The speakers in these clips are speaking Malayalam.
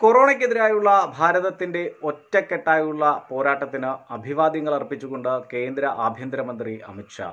കൊറോണയ്ക്കെതിരായുള്ള ഭാരതത്തിന്റെ ഒറ്റക്കെട്ടായുള്ള പോരാട്ടത്തിന് അഭിവാദ്യങ്ങൾ അർപ്പിച്ചുകൊണ്ട് കേന്ദ്ര ആഭ്യന്തരമന്ത്രി അമിത്ഷാ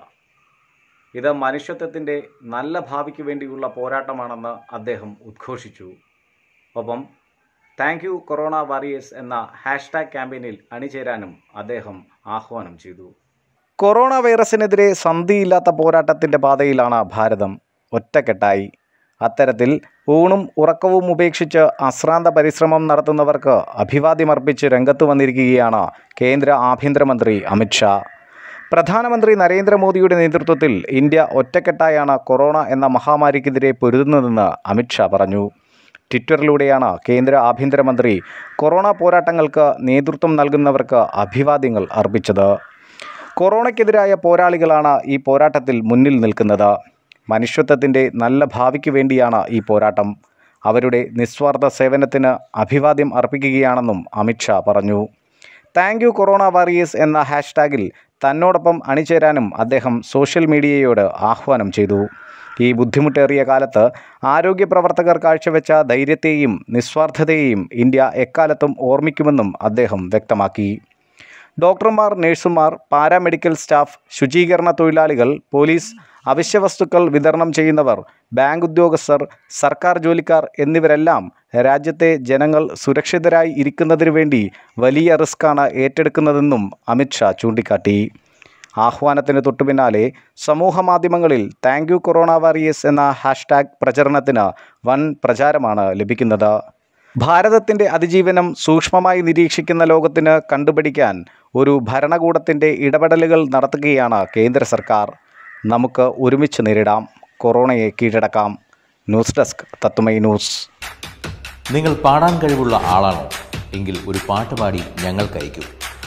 ഇത് മനുഷ്യത്വത്തിന്റെ നല്ല ഭാവിക്ക് വേണ്ടിയുള്ള പോരാട്ടമാണെന്ന് അദ്ദേഹം ഉദ്ഘോഷിച്ചു ഒപ്പം താങ്ക് യു കൊറോണ വാരിയേഴ്സ് എന്ന ഹാഷ്ടാഗ് ക്യാമ്പയിനിൽ അണിചേരാനും അദ്ദേഹം ആഹ്വാനം ചെയ്തു കൊറോണ വൈറസിനെതിരെ സന്ധിയില്ലാത്ത പോരാട്ടത്തിന്റെ പാതയിലാണ് ഭാരതം ഒറ്റക്കെട്ടായി അത്തരത്തിൽ ഊണും ഉറക്കവും ഉപേക്ഷിച്ച് അശ്രാന്ത പരിശ്രമം നടത്തുന്നവർക്ക് അഭിവാദ്യമർപ്പിച്ച് രംഗത്ത് വന്നിരിക്കുകയാണ് കേന്ദ്ര ആഭ്യന്തരമന്ത്രി അമിത്ഷാ പ്രധാനമന്ത്രി നരേന്ദ്രമോദിയുടെ നേതൃത്വത്തിൽ ഇന്ത്യ ഒറ്റക്കെട്ടായാണ് കൊറോണ എന്ന മഹാമാരിക്കെതിരെ പൊരുതുന്നതെന്ന് അമിത്ഷാ പറഞ്ഞു ട്വിറ്ററിലൂടെയാണ് കേന്ദ്ര ആഭ്യന്തരമന്ത്രി കൊറോണ പോരാട്ടങ്ങൾക്ക് നേതൃത്വം നൽകുന്നവർക്ക് അഭിവാദ്യങ്ങൾ അർപ്പിച്ചത് കൊറോണയ്ക്കെതിരായ പോരാളികളാണ് ഈ പോരാട്ടത്തിൽ മുന്നിൽ നിൽക്കുന്നത് മനുഷ്യത്വത്തിൻ്റെ നല്ല ഭാവിക്ക് വേണ്ടിയാണ് ഈ പോരാട്ടം അവരുടെ നിസ്വാർത്ഥ സേവനത്തിന് അഭിവാദ്യം അർപ്പിക്കുകയാണെന്നും അമിത്ഷാ പറഞ്ഞു താങ്ക് യു കൊറോണ വാരിയേഴ്സ് എന്ന ഹാഷ്ടാഗിൽ തന്നോടൊപ്പം അണിചേരാനും അദ്ദേഹം സോഷ്യൽ മീഡിയയോട് ആഹ്വാനം ചെയ്തു ഈ ബുദ്ധിമുട്ടേറിയ കാലത്ത് ആരോഗ്യ പ്രവർത്തകർ കാഴ്ചവെച്ച ധൈര്യത്തെയും നിസ്വാർത്ഥതയെയും ഇന്ത്യ എക്കാലത്തും ഓർമ്മിക്കുമെന്നും അദ്ദേഹം വ്യക്തമാക്കി ഡോക്ടർമാർ നഴ്സുമാർ പാരാമെഡിക്കൽ സ്റ്റാഫ് ശുചീകരണ തൊഴിലാളികൾ പോലീസ് അവശ്യവസ്തുക്കൾ വിതരണം ചെയ്യുന്നവർ ബാങ്ക് ഉദ്യോഗസ്ഥർ സർക്കാർ ജോലിക്കാർ എന്നിവരെല്ലാം രാജ്യത്തെ ജനങ്ങൾ സുരക്ഷിതരായി ഇരിക്കുന്നതിനു വേണ്ടി വലിയ റിസ്ക്കാണ് ഏറ്റെടുക്കുന്നതെന്നും അമിത്ഷാ ചൂണ്ടിക്കാട്ടി ആഹ്വാനത്തിന് തൊട്ടുപിന്നാലെ സമൂഹ മാധ്യമങ്ങളിൽ താങ്ക് യു കൊറോണ വാരിയേഴ്സ് എന്ന ഹാഷ്ടാഗ് പ്രചരണത്തിന് വൻ പ്രചാരമാണ് ലഭിക്കുന്നത് ഭാരതത്തിൻ്റെ അതിജീവനം സൂക്ഷ്മമായി നിരീക്ഷിക്കുന്ന ലോകത്തിന് കണ്ടുപിടിക്കാൻ ഒരു ഭരണകൂടത്തിൻ്റെ ഇടപെടലുകൾ നടത്തുകയാണ് കേന്ദ്ര സർക്കാർ നമുക്ക് ഒരുമിച്ച് നേരിടാം കൊറോണയെ കീഴടക്കാം ന്യൂസ് ഡെസ്ക് തത്തുമൈ ന്യൂസ് നിങ്ങൾ പാടാൻ കഴിവുള്ള ആളാണോ എങ്കിൽ ഒരു പാട്ട് പാടി ഞങ്ങൾക്ക് അയക്കൂ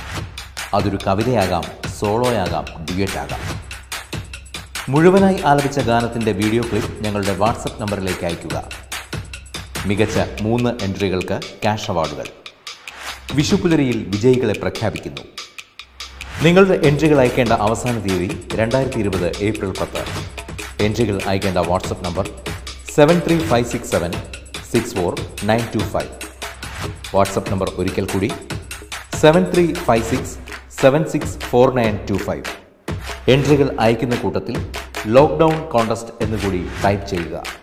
അതൊരു കവിതയാകാം സോളോയാകാം ഡ്യുവറ്റ് ആകാം മുഴുവനായി ആലപിച്ച ഗാനത്തിൻ്റെ വീഡിയോ ക്ലിപ്പ് ഞങ്ങളുടെ വാട്സപ്പ് നമ്പറിലേക്ക് അയയ്ക്കുക മികച്ച മൂന്ന് എൻട്രികൾക്ക് ക്യാഷ് അവാർഡുകൾ വിഷുപ്പുലരിയിൽ വിജയികളെ പ്രഖ്യാപിക്കുന്നു നിങ്ങളുടെ എൻട്രികൾ അയക്കേണ്ട അവസാന തീയതി രണ്ടായിരത്തി ഇരുപത് ഏപ്രിൽ പത്ത് എൻട്രികൾ അയക്കേണ്ട WhatsApp number seven three five six seven six four nine two five WhatsApp number ഒരിക്കൽ കൂടി seven three five six seven six four nine two five എൻട്രികൾ അയക്കുന്ന കൂട്ടത്തിൽ ലോക്ക്ഡൗൺ കോണ്ടസ്റ്റ് എന്നുകൂടി ടൈപ്പ് ചെയ്യുക